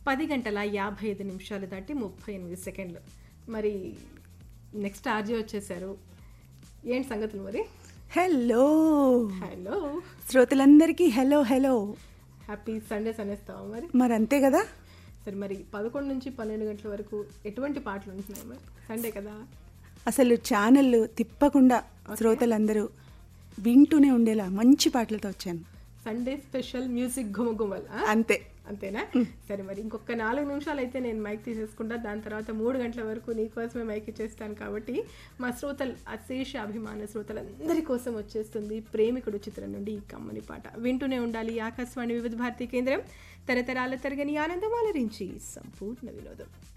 పది గంటల యాభై ఐదు నిమిషాలు దాటి ముప్పై ఎనిమిది సెకండ్లు మరి నెక్స్ట్ ఆర్జే వచ్చేసారు ఏంటి సంగతులు మరి హలో హలో శ్రోతలందరికీ హలో హలో హ్యాపీ సండేస్ అనేస్తావా మరి మరి అంతే కదా సరే మరి పదకొండు నుంచి పన్నెండు గంటల వరకు ఎటువంటి పాటలు ఉంటున్నాయి మరి సండే కదా అసలు ఛానల్ తిప్పకుండా శ్రోతలందరూ వింటూనే ఉండేలా మంచి పాటలతో వచ్చాను సండే స్పెషల్ మ్యూజిక్ గుమగుమల్ ఆ? అంతే అంతేనా సరే మరి ఇంకొక నాలుగు నిమిషాలు అయితే నేను మైక్ తీసేసుకుంటా దాని తర్వాత మూడు గంటల వరకు నీకోసమే మైక్ ఇచ్చేస్తాను కాబట్టి మా శ్రోతలు అశేష అభిమాన శ్రోతలందరి కోసం వచ్చేస్తుంది ప్రేమికుడు చిత్రం నుండి ఈ కమ్మని పాట వింటూనే ఉండాలి ఆకాశవాణి వివిధ భారతి కేంద్రం తరతరాల తరగని ఆనందం అలరించి సంపూర్ణ వినోదం